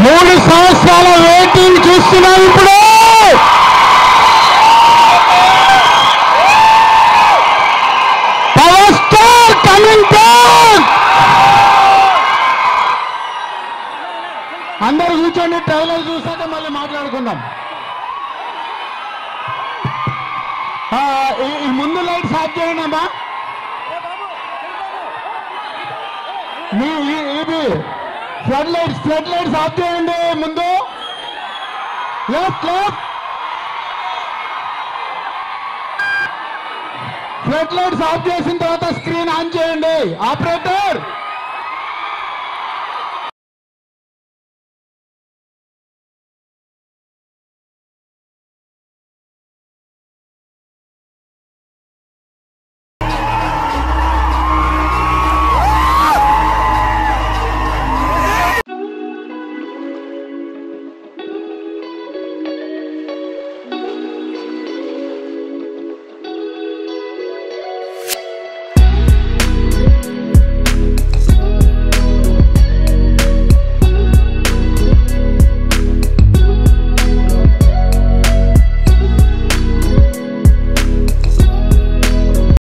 మూడు సంవత్సరాల వెయిటింగ్ చూస్తున్నాం ఇప్పుడు పవర్ స్టార్ కమింగ్ బ్యాక్ అందరు కూర్చోండి ట్రైలర్ చూసాక మళ్ళీ మాట్లాడుకుందాం ఆ, ఈ- ఈ ముందు లైట్స్ ఆఫ్ చేయండి అమ్మా మీ ఈ- ఇది flood lights flood lights off చేయండి ముందు left left flood lights off చేసిన తర్వాత స్క్రీన్ ఆన్ చేయండి ఆపరేటర్